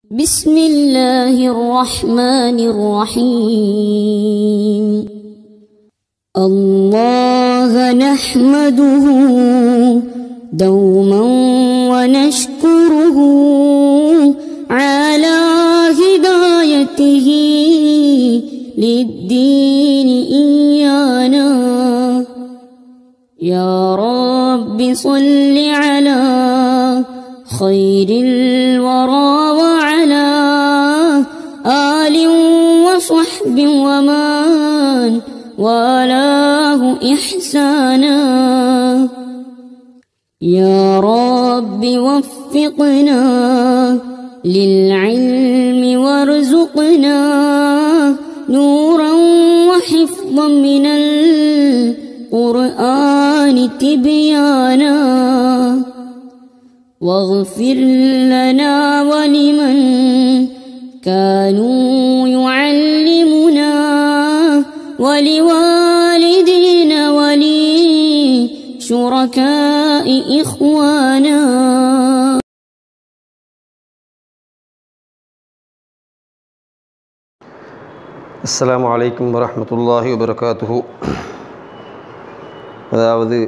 بسم الله الرحمن الرحيم الله نحمده دوما ونشكره على هدايته للدين إيانا يا رب صل على خير الورى وعلى آل وصحب ومن والاه إحسانا يا رب وفقنا للعلم وارزقنا نورا وحفظا من القرآن تبيانا واغفر لنا ولمن كانوا يعلمنا ولوالدينا ولشركاء إخوانا அஸ்ஸலாமு அலைக்கும் வரஹ்மத்துல்லாஹி வபரகாத்துஹு அதாவது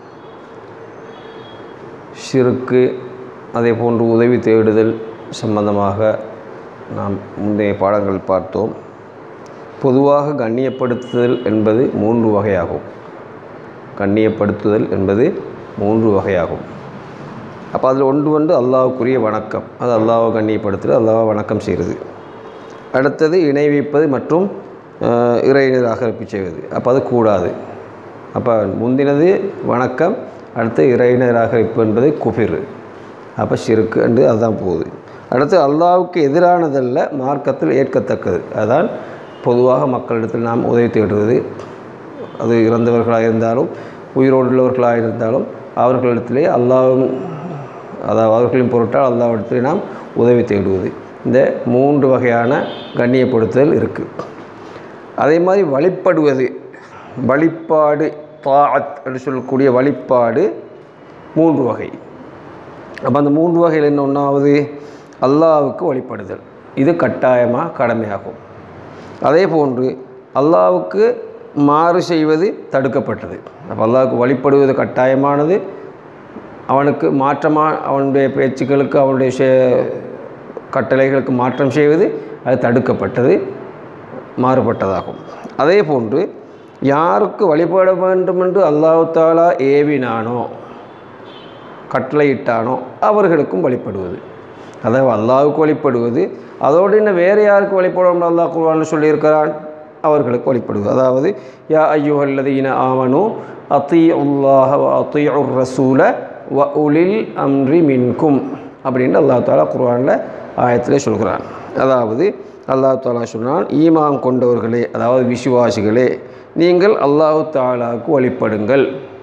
ஷிருக்கு அதே போன்று உதவி தேடுதல் சம்பந்தமாக நாம் முந்தைய பாடங்கள் பார்த்தோம் பொதுவாக கண்ணியப்படுத்துதல் என்பது மூன்று வகையாகும் கண்ணியப்படுத்துதல் என்பது மூன்று வகையாகும் அப்போ அதில் ஒன்று வந்து அல்லாஹ்வுக்குரிய வணக்கம் அது அல்லாஹ்வை கண்ணியப்படுத்துறது அல்லாஹ்வை வணக்கம் செய்கிறது அடுத்தது இணை வைப்பது மற்றும் அஹ், இறை நிராகரிப்பு செய்வது அப்போ அது கூடாது அப்போ முந்தினது வணக்கம் அடுத்து இறை நிராகரிப்பு என்பது குபிர் அப்போ ஷிருக்கு என்று அதுதான் போகுது அடுத்து அல்லாஹ்வுக்கு எதிரானதல்ல மார்க்கத்தில் ஏற்கத்தக்கது அதான் பொதுவாக மக்களிடத்தில் நாம் உதவி தேடுவது அது இறந்தவர்களாக இருந்தாலும் உயிரோடு உள்ளவர்களாக இருந்தாலும் அவர்களிடத்திலே அல்லாஹ்வும் அதாவது அவர்களின் பொருட்டால் அல்லாவிடத்திலே நாம் உதவி தேடுவது இந்த மூன்று வகையான கண்ணியப்படுத்துதல் இருக்குது அதே மாதிரி வழிபடுவது வழிபாடு தாஅத் என்று சொல்லக்கூடிய வழிபாடு மூன்று வகை அப்போ அந்த மூன்று வகையில் என்ன ஒன்றாவது அல்லாஹ்வுக்கு வழிபடுதல் இது கட்டாயமாக கடமையாகும் அதே போன்று அல்லாஹ்வுக்கு மாறு செய்வது தடுக்கப்பட்டது அப்போ அல்லாஹ்வுக்கு வழிபடுவது கட்டாயமானது அவனுக்கு மாற்றமாக அவனுடைய பேச்சுக்களுக்கு அவனுடைய செ- கட்டளைகளுக்கு மாற்றம் செய்வது அது தடுக்கப்பட்டது மாறுபட்டதாகும் அதே போன்று யாருக்கு வழிபட வேண்டும் என்று அல்லாஹ் தாலா ஏவினானோ கட்டளையிட்டானோ அவர்களுக்கும் வழிபடுவது அதாவது அல்லாஹ்வுக்கு வழிபடுவது அதோடு இன்னும் வேறு யாருக்கு வழிபடணும் அல்லாஹ் குர்ஆனில் சொல்லியிருக்கிறான் அவர்களுக்கு வழிபடுவது அதாவது யா ஐயுஹல்லதீன ஆமனு அத்தி உல்லாஹ அத்தி உர் ரசூல வ உலில் அம்ரி மின்கும் அப்படின்னு அல்லாஹ் தாலா குர்ஆனில் ஆயத்திலே சொல்கிறான் அதாவது அல்லாஹ் தாலா சொன்னான் ஈமான் கொண்டவர்களே அதாவது விசுவாசிகளே நீங்கள் அல்லாஹு தாலாவுக்கு வழிபடுங்கள்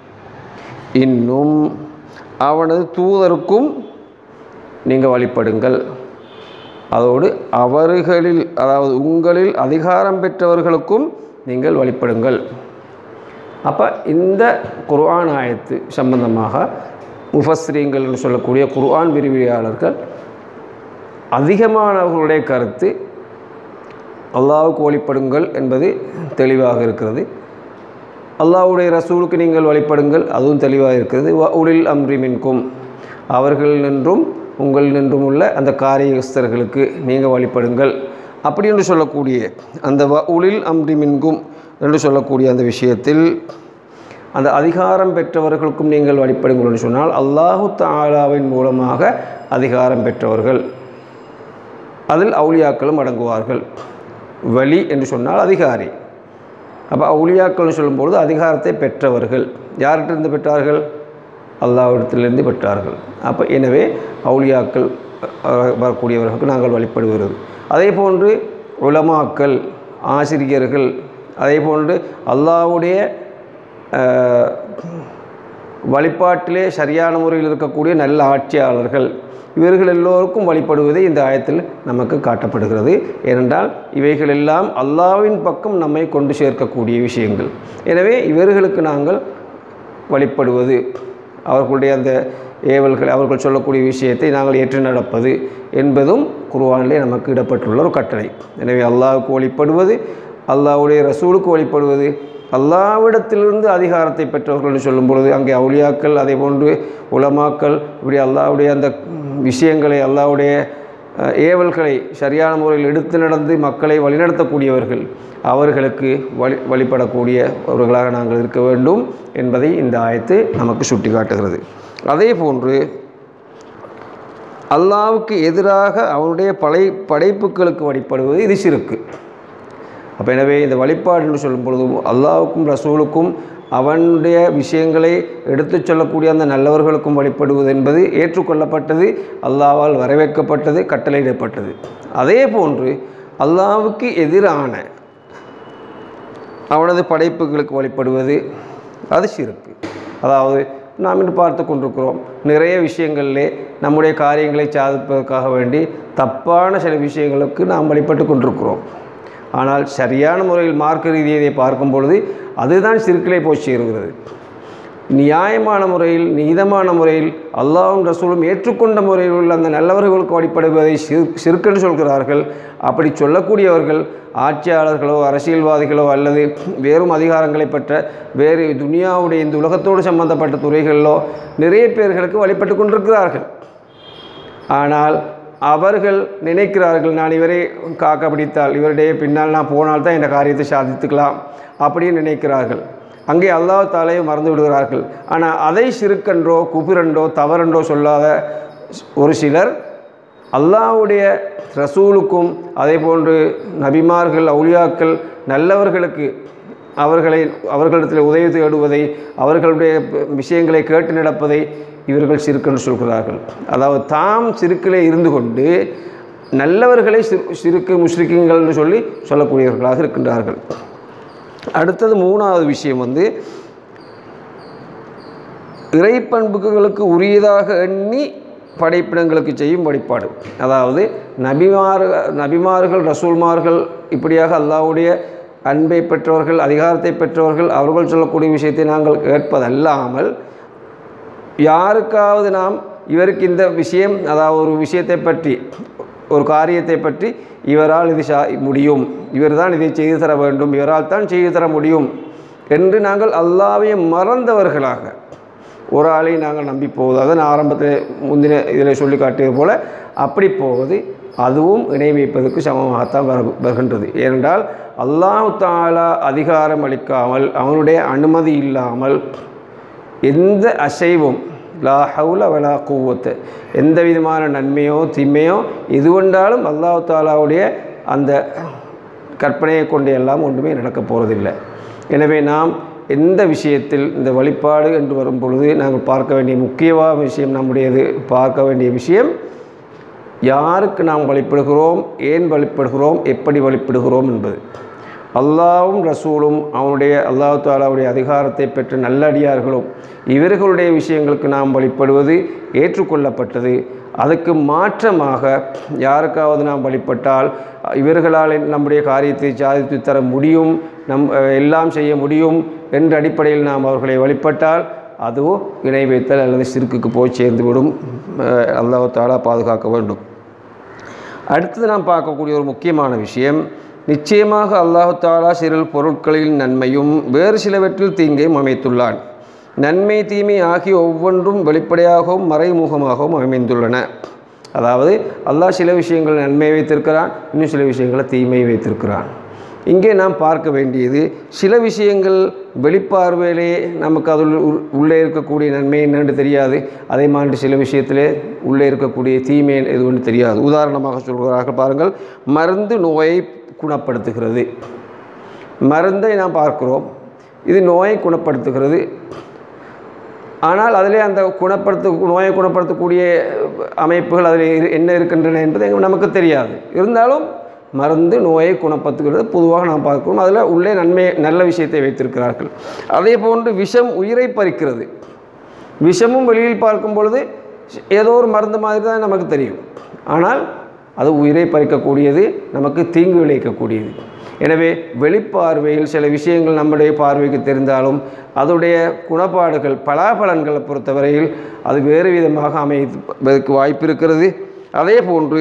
இன்னும் அவனது தூதருக்கும் நீங்கள் வழிபடுங்கள் அதோடு அவர்களில் அதாவது உங்களில் அதிகாரம் பெற்றவர்களுக்கும் நீங்கள் வழிபடுங்கள் அப்போ இந்த குர்ஆன் ஆயத்து சம்பந்தமாக முஃபஸ்ரீங்கள் என்று சொல்லக்கூடிய குர்ஆன் விரிவியாளர்கள் அதிகமானவர்களுடைய கருத்து அல்லாஹ்வுக்கு வழிபடுங்கள் என்பது தெளிவாக இருக்கிறது அல்லாஹ்வுடைய ரசூலுக்கு நீங்கள் வழிபடுங்கள் அதுவும் தெளிவாக இருக்கிறது வ உலில் அம்ரி மின்கும் அவர்கள் நின்றும் உங்கள் நின்றும் உள்ள அந்த காரியஸ்தர்களுக்கு நீங்கள் வழிபடுங்கள் அப்படி என்று சொல்லக்கூடிய அந்த வ உலில் அம்ரி மின்கும் என்று சொல்லக்கூடிய அந்த விஷயத்தில் அந்த அதிகாரம் பெற்றவர்களுக்கும் நீங்கள் வழிபடுங்கள் என்று சொன்னால் அல்லாஹு தாலாவின் மூலமாக அதிகாரம் பெற்றவர்கள் அதில் அவுலியாக்களும் அடங்குவார்கள் வலி என்று சொன்னால் அதிகாரி அப்போ அவுலியாக்கள்னு சொல்லும்பொழுது அதிகாரத்தை பெற்றவர்கள் யார்கிட்டிருந்து பெற்றார்கள் அல்லாவிடத்திலிருந்து பெற்றார்கள் அப்போ எனவே அவுலியாக்கள் அஹ், வரக்கூடியவர்களுக்கு நாங்கள் வழிபடுகிறது அதே போன்று உலமாக்கள் ஆசிரியர்கள் அதே போன்று அல்லாஹ்வுடைய அஹ், வழிபாட்டிலே சரியான முறையில் இருக்கக்கூடிய நல்ல ஆட்சியாளர்கள் இவர்கள் எல்லோருக்கும் வழிபடுவதே இந்த ஆயத்தில் நமக்கு காட்டப்படுகிறது ஏனென்றால் இவைகள் எல்லாம் அல்லாவின் பக்கம் நம்மை கொண்டு சேர்க்கக்கூடிய விஷயங்கள் எனவே இவர்களுக்கு நாங்கள் வழிபடுவது அவர்களுடைய அந்த ஏவல்கள் அவர்கள் சொல்லக்கூடிய விஷயத்தை நாங்கள் ஏற்று நடப்பது என்பதும் குர்ஆனிலே நமக்கு இடப்பட்டுள்ள ஒரு கட்டளை எனவே அல்லாஹ்வுக்கு வழிபடுவது அல்லாஹ்வுடைய ரசூலுக்கு வழிபடுவது அல்லாவிடத்திலிருந்து அதிகாரத்தை பெற்றவர்கள் என்று சொல்லும் பொழுது அங்கே அவுலியாக்கள் அதே போன்று உலமாக்கள் இப்படி அல்லாஹ்வுடைய அந்த விஷயங்களை அல்லாஹ்வுடைய அஹ், ஏவல்களை சரியான முறையில் எடுத்து நடந்து மக்களை வழிநடத்தக்கூடியவர்கள் அவர்களுக்கு வழி வழிபடக்கூடியவர்களாக நாங்கள் இருக்க வேண்டும் என்பதை இந்த ஆயத்து நமக்கு சுட்டிக்காட்டுகிறது அதே போன்று அல்லாவுக்கு எதிராக அவனுடைய படை படைப்புகளுக்கு வழிபடுவது இது சிறுக்கு அப்போ எனவே இந்த வழிபாடு என்று சொல்லும் பொழுதும் அல்லாவுக்கும் ரசூலுக்கும் அவனுடைய விஷயங்களை எடுத்துச் சொல்லக்கூடிய அந்த நல்லவர்களுக்கும் வழிபடுவது என்பது ஏற்றுக்கொள்ளப்பட்டது அல்லாவால் வரவேற்கப்பட்டது கட்டளையிடப்பட்டது அதே போன்று அல்லாவுக்கு எதிரான அவனது படைப்புகளுக்கு வழிபடுவது அது சிறுக்கு அதாவது நாம் இன்று பார்த்து கொண்டிருக்கிறோம் நிறைய விஷயங்களிலே நம்முடைய காரியங்களை சாதிப்பதற்காக வேண்டி தப்பான சில விஷயங்களுக்கு நாம் வழிபட்டு கொண்டிருக்கிறோம் ஆனால் சரியான முறையில் மார்க்க ரீதியை பார்க்கும் பொழுது அதுதான் சிறுக்கிலே போய் சேருகிறது நியாயமான முறையில் நீதமான முறையில் அல்லாஹ்வும் ரசூலும் ஏற்றுக்கொண்ட முறையில் உள்ள அந்த நல்லவர்களுக்கு வழிபடுவதை சிறு சிறுக்கென்று சொல்கிறார்கள் அப்படி சொல்லக்கூடியவர்கள் ஆட்சியாளர்களோ அரசியல்வாதிகளோ அல்லது வேறும் அதிகாரங்களை பெற்ற வேறு துனியாவுடைய இந்த உலகத்தோடு சம்பந்தப்பட்ட துறைகளிலோ நிறைய பேர்களுக்கு வழிபட்டு கொண்டிருக்கிறார்கள் ஆனால் அவர்கள் நினைக்கிறார்கள் நான் இவரை காக்க பிடித்தால் இவருடைய பின்னால் நான் போனால் தான் இந்த காரியத்தை சாதித்துக்கலாம் அப்படின்னு நினைக்கிறார்கள் அங்கே அல்லாஹ் தாலையை மறந்து விடுகிறார்கள் ஆனால் அதை சிறுக்கன்றோ குபிரன்றோ தவறன்றோ சொல்லாத ஒரு சிலர் அல்லாஹ்வுடைய ரசூலுக்கும் அதே போன்று நபிமார்கள் அவுலியாக்கள் நல்லவர்களுக்கு அவர்களை அவர்களிடத்தில் உதவி தேடுவதை அவர்களுடைய விஷயங்களை கேட்டு நடப்பதை இவர்கள் சிறுக்கென்று சொல்கிறார்கள் அதாவது தாம் சிறுக்கிலே இருந்து கொண்டு நல்லவர்களை சிறு சிறுக்கு முஸ்ரிக்குங்கள் என்று சொல்லி சொல்லக்கூடியவர்களாக இருக்கின்றார்கள் அடுத்தது மூணாவது விஷயம் வந்து இறைப்பண்புகளுக்கு உரியதாக எண்ணி படைப்பிடங்களுக்கு செய்யும் வழிபாடு அதாவது நபிமார் நபிமார்கள் ரசூல்மார்கள் இப்படியாக அல்லாஹ்வுடைய அன்பை பெற்றவர்கள் அதிகாரத்தை பெற்றவர்கள் அவர்கள் சொல்லக்கூடிய விஷயத்தை நாங்கள் கேட்பதல்லாமல் யாருக்காவது நாம் இவருக்கு இந்த விஷயம் அதாவது ஒரு விஷயத்தை பற்றி ஒரு காரியத்தை பற்றி இவரால் இது சா முடியும் இவர்தான் இதை செய்து தர வேண்டும் இவரால் தான் செய்து தர முடியும் என்று நாங்கள் அல்லாவை மறந்தவர்களாக ஒரு ஆளை நாங்கள் நம்பி போவது அதை நான் ஆரம்பத்தில் முந்தின இதில் சொல்லி காட்டியது போல் அப்படி போவது அதுவும் இணை வைப்பதற்கு சமமாகத்தான் வர வருகின்றது ஏனென்றால் அல்லாஹ் தாலா அதிகாரம் அளிக்காமல் அவனுடைய அனுமதி இல்லாமல் எந்த அசைவும் லா ஹவுல வலா கூவத்து எந்த விதமான நன்மையோ தீமையோ எது கொண்டாலும் அல்லாஹ் தாலாவுடைய அந்த கற்பனையை கொண்டு எல்லாம் ஒன்றுமே நடக்கப் போகிறதில்லை எனவே நாம் எந்த விஷயத்தில் இந்த வழிபாடு என்று வரும் பொழுது நாங்கள் பார்க்க வேண்டிய முக்கியமான விஷயம் நம்முடையது பார்க்க வேண்டிய விஷயம் யாருக்கு நாம் வழிபடுகிறோம் ஏன் வழிபடுகிறோம் எப்படி வழிபடுகிறோம் என்பது அல்லாவும் ரசூலும் அவனுடைய அல்லாஹ் தாலாவுடைய அதிகாரத்தை பெற்ற நல்லடியார்களும் இவர்களுடைய விஷயங்களுக்கு நாம் வழிபடுவது ஏற்றுக்கொள்ளப்பட்டது அதுக்கு மாற்றமாக யாருக்காவது நாம் வழிபட்டால் இவர்களால் நம்முடைய காரியத்தை சாதித்து தர முடியும் நம் எல்லாம் செய்ய முடியும் என்ற அடிப்படையில் நாம் அவர்களை வழிபட்டால் அதுவும் இணை வைத்தல் அல்லது சிறுக்குக்கு போய் சேர்ந்துவிடும் அல்லாஹ் தாலா பாதுகாக்க வேண்டும் அடுத்தது நாம் பார்க்கக்கூடிய ஒரு முக்கியமான விஷயம் நிச்சயமாக அல்லாஹு தாலா சிறு பொருட்களில் நன்மையும் வேறு சிலவற்றில் தீங்கையும் அமைத்துள்ளான் நன்மை தீமை ஆகிய ஒவ்வொன்றும் வெளிப்படையாகவும் மறைமுகமாகவும் அமைந்துள்ளன அதாவது அல்லாஹ் சில விஷயங்கள் நன்மை வைத்திருக்கிறான் இன்னும் சில விஷயங்களை தீமை வைத்திருக்கிறான் இங்கே நாம் பார்க்க வேண்டியது சில விஷயங்கள் வெளிப்பார்வையிலே நமக்கு அதில் உள்- உள்ளே இருக்கக்கூடிய நன்மை என்னன்னு தெரியாது அதே மாதிரி சில விஷயத்திலே உள்ளே இருக்கக்கூடிய தீமை எதுவும் தெரியாது உதாரணமாக சொல்கிறார்கள் பாருங்கள் மருந்து நோயை குணப்படுத்துகிறது மருந்தை நாம் பார்க்கிறோம் இது நோயை குணப்படுத்துகிறது ஆனால் அதிலே அந்த குணப்படுத்த நோயை குணப்படுத்தக்கூடிய அமைப்புகள் அதில் இரு- என்ன இருக்கின்றன என்பது எங்க- நமக்கு தெரியாது இருந்தாலும் மருந்து நோயை குணப்படுத்துகிறது பொதுவாக நாம் பார்க்கிறோம் அதில் உள்ளே நன்மை நல்ல விஷயத்தை வைத்திருக்கிறார்கள் அதே போன்று விஷம் உயிரை பறிக்கிறது விஷமும் வெளியில் பார்க்கும் பொழுது ஏதோ ஒரு மருந்து மாதிரி தான் நமக்கு தெரியும் ஆனால் அது உயிரை பறிக்கக்கூடியது நமக்கு தீங்கு விளைவிக்கக்கூடியது எனவே வெளிப்பார்வையில் சில விஷயங்கள் நம்முடைய பார்வைக்கு தெரிந்தாலும் அதோடைய குணப்பாடுகள் பலாபலன்களை பொறுத்தவரையில் அது வேறு விதமாக அமைவதற்கு வாய்ப்பு இருக்கிறது அதே போன்று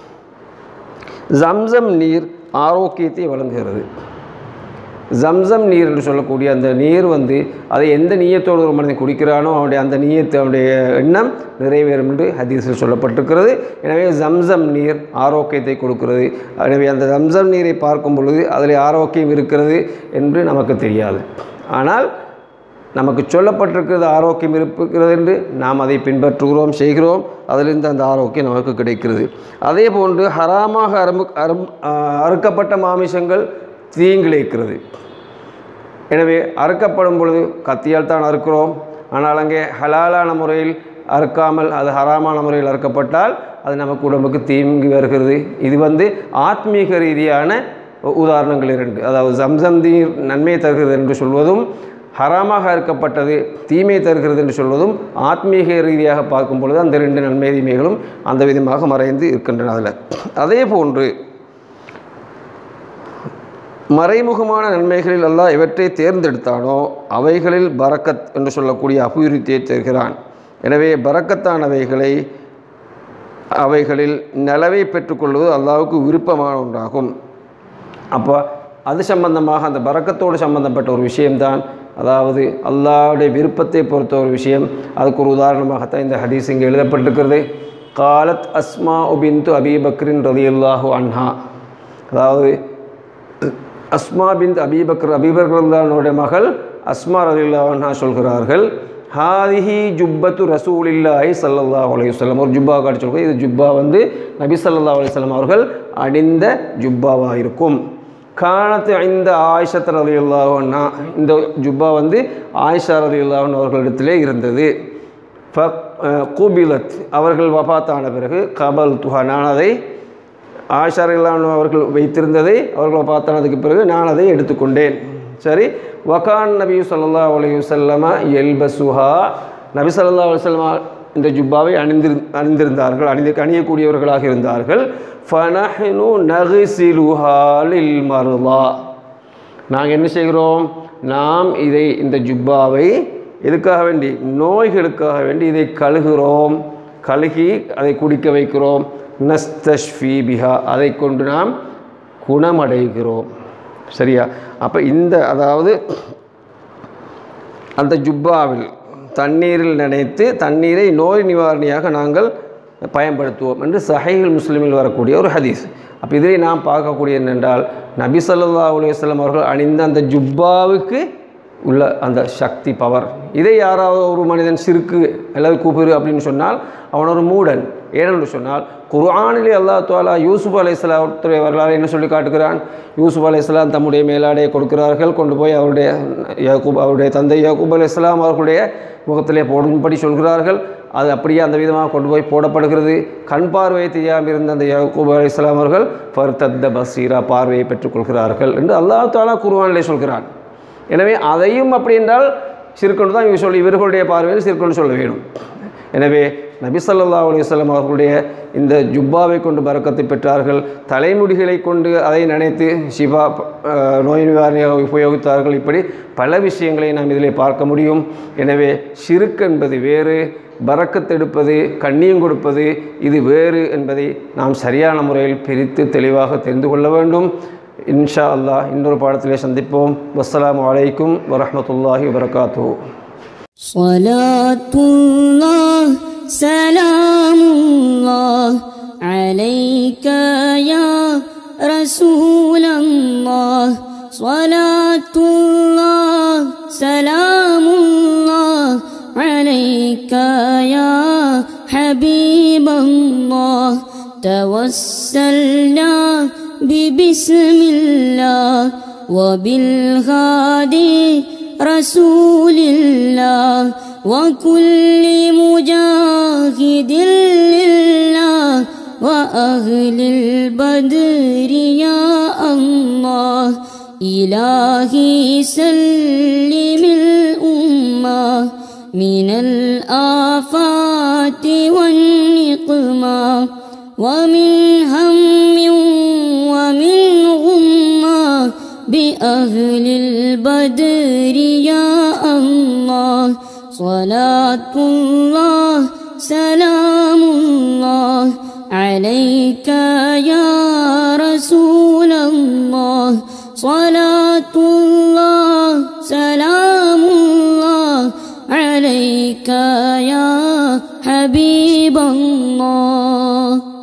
ஜம்சம் நீர் ஆரோக்கியத்தை வழங்குகிறது ஜம்சம் நீர் என்று சொல்லக்கூடிய அந்த நீர் வந்து அதை எந்த நீயத்தோடு ஒரு மனிதன் குடிக்கிறானோ அவனுடைய அந்த நீயத்தை அவனுடைய எண்ணம் நிறைவேறும் என்று ஹதீஸில் சொல்லப்பட்டிருக்கிறது எனவே ஜம்சம் நீர் ஆரோக்கியத்தை கொடுக்கிறது எனவே அந்த ஜம்சம் நீரை பார்க்கும் பொழுது அதில் ஆரோக்கியம் இருக்கிறது என்று நமக்கு தெரியாது ஆனால் நமக்கு சொல்லப்பட்டிருக்கிறது ஆரோக்கியம் இருக்கிறது என்று நாம் அதை பின்பற்றுகிறோம் செய்கிறோம் அதிலிருந்து அந்த ஆரோக்கியம் நமக்கு கிடைக்கிறது அதே போன்று ஹராமாக அரும் அரும் அறுக்கப்பட்ட மாமிசங்கள் தீங்கிழைக்கிறது எனவே அறுக்கப்படும் பொழுது கத்தியால் தான் அறுக்கிறோம் ஆனால் அங்கே ஹலாலான முறையில் அறுக்காமல் அது ஹராமான முறையில் அறுக்கப்பட்டால் அது நமக்கு உடம்புக்கு தீங்கு வருகிறது இது வந்து ஆத்மீக ரீதியான உதாரணங்கள் இரண்டு அதாவது ஜம்சம் நீர் நன்மை தருகிறது என்று சொல்வதும் ஹராமாக அறுக்கப்பட்டது தீமை தருகிறது என்று சொல்வதும் ஆத்மீக ரீதியாக பார்க்கும் பொழுது அந்த ரெண்டு நன்மை தீமைகளும் அந்த விதமாக மறைந்து இருக்கின்றன அதில் அதே போன்று மறைமுகமான நன்மைகளில் அல்லாஹ் எவற்றை தேர்ந்தெடுத்தானோ அவைகளில் பரக்கத் என்று சொல்லக்கூடிய அபிவிருத்தியை தருகிறான் எனவே பரக்கத்தானவைகளை அவைகளில் நலவை பெற்றுக்கொள்வது அல்லாவுக்கு விருப்பமான ஒன்றாகும் அப்போ அது சம்பந்தமாக அந்த பரக்கத்தோடு சம்பந்தப்பட்ட ஒரு விஷயம்தான் அதாவது அல்லாவுடைய விருப்பத்தை பொறுத்த ஒரு விஷயம் அதுக்கு ஒரு உதாரணமாகத்தான் இந்த ஹதீஸ் இங்கே எழுதப்பட்டிருக்கிறது காலத் அஸ்மா உபிந்து அபீபக்ரின் ரதியுல்லாஹு அன்ஹா அதாவது அஸ்மா பின் அபீபக்ர் அபீபக்ரல்லானுடைய மகள் அஸ்மா ரதியுல்லாஹா சொல்கிறார்கள் ஹாதிஹி ஜுப்பத்து ரசூலில்லாஹி சல்லல்லாஹு அலைஹி வஸல்லம் ஒரு ஜுப்பா காட்டி சொல்கிறது இது ஜுப்பா வந்து நபி ஸல்லல்லாஹு அலைஹி வஸல்லம் அவர்கள் அணிந்த ஜுப்பாவாக இருக்கும் காணத்து இந்த ஆயிஷத் ரலியல்லாஹு அன்ஹா இந்த ஜுப்பா வந்து ஆயிஷா ரலியல்லாஹு அவர்களிடத்திலே இருந்தது ஃப கூபிலத் அவர்கள் வபாத்தான பிறகு கபல் துஹா நான் அதை ஆயிஷா ரலியல்லாஹு அவர்கள் வைத்திருந்ததை அவர்கள் வபாத்தானதுக்கு பிறகு நான் அதை எடுத்துக்கொண்டேன் சரி வகான் நபி ஸல்லல்லாஹு அலைஹி வஸல்லம எல்பசுஹா நபி ஸல்லல்லாஹு அலைஹி வஸல்லம் இந்த ஜுப்பாவை அணிந்திரு அணிந்திருந்தார்கள் அணிந்து அணியக்கூடியவர்களாக இருந்தார்கள் ஃபனஹ்னு நகுசிலுஹாலில் மருளா நாங்கள் என்ன செய்கிறோம் நாம் இதை இந்த ஜுப்பாவை எதுக்காக வேண்டி நோய்களுக்காக வேண்டி இதை கழுகுகிறோம் கழுகி அதை குடிக்க வைக்கிறோம் நஸ்தஷ்ஃபி பிஹா அதை கொண்டு நாம் குணமடைகிறோம் சரியா அப்போ இந்த அதாவது அந்த ஜுப்பாவில் தண்ணீரில் நினைத்து தண்ணீரை நோய் நிவாரணியாக நாங்கள் பயன்படுத்துவோம் என்று சஹைகள் முஸ்லீமில் வரக்கூடிய ஒரு ஹதீஸ் அப்போ இதிலே நாம் பார்க்கக்கூடிய என்னென்றால் நபி ஸல்லல்லாஹு அலைஹி வஸல்லம் அவர்கள் அணிந்த அந்த ஜுப்பாவுக்கு உள்ள அந்த சக்தி பவர் இதை யாராவது ஒரு மனிதன் சிறுக்கு அல்லது கூப்பிடு அப்படின்னு சொன்னால் அவன் ஒரு மூடன் ஏனென்று சொன்னால் குர்ஆனிலே அல்லாஹ் தாலா யூசுப் அலைஹிஸ்ஸலாத்துடைய வரலாறு என்ன சொல்லி காட்டுகிறான் யூசுப் அலைஹிஸ்ஸலாம் தம்முடைய மேலாடையை கொடுக்கிறார்கள் கொண்டு போய் அவருடைய யாக்கூப் அவருடைய தந்தை யாக்கூப் அலைஹிஸ்ஸலாம் அவர்களுடைய முகத்திலே போடும்படி சொல்கிறார்கள் அது அப்படியே அந்த விதமாக கொண்டு போய் போடப்படுகிறது கண் பார்வையை தெரியாமல் இருந்த அந்த யாக்கூப் அலைஹிஸ்ஸலாம் அவர்கள் ஃபர்தத்த பசீரா பார்வையை பெற்றுக்கொள்கிறார்கள் என்று அல்லாஹ் தாலா குர்ஆனிலே சொல்கிறான் எனவே அதையும் அப்படி என்றால் சிறுக்கொண்டு தான் இவங்க சொல்லி இவர்களுடைய பார்வையில் சிறுக்கொண்டு சொல்ல வேணும் எனவே நபி ஸல்லல்லாஹு அலைஹி வஸல்லம் அவர்களுடைய இந்த ஜுப்பாவை கொண்டு பறக்கத்தை பெற்றார்கள் தலைமுடிகளை கொண்டு அதை நினைத்து சிவா அஹ், நோய் நிவாரணியாக உபயோகித்தார்கள் இப்படி பல விஷயங்களை நாம் இதிலே பார்க்க முடியும் எனவே ஷிருக்கு என்பது வேறு பறக்கத்தெடுப்பது கண்ணியம் கொடுப்பது இது வேறு என்பதை நாம் சரியான முறையில் பிரித்து தெளிவாக தெரிந்து கொள்ள வேண்டும் இன்ஷா அல்லாஹ் இன்னொரு பாடத்திலே சந்திப்போம் வஸ்ஸலாமு அலைக்கும் வரஹ்மத்துல்லாஹி வபரகாத்துஹு صلاة الله سلام الله عليك يا رسول الله صلاة الله سلام الله عليك يا حبيب الله توسلنا ببسم الله وبالهادي رسول الله وكل مجاهد لله وأهل البدر يا الله إلهي سلم الأمة من الآفات والنقمة ومن هم ومن غمة بأهل البدر يا الله صلاة الله سلام الله عليك يا رسول الله صلاة الله سلام الله عليك يا حبيب الله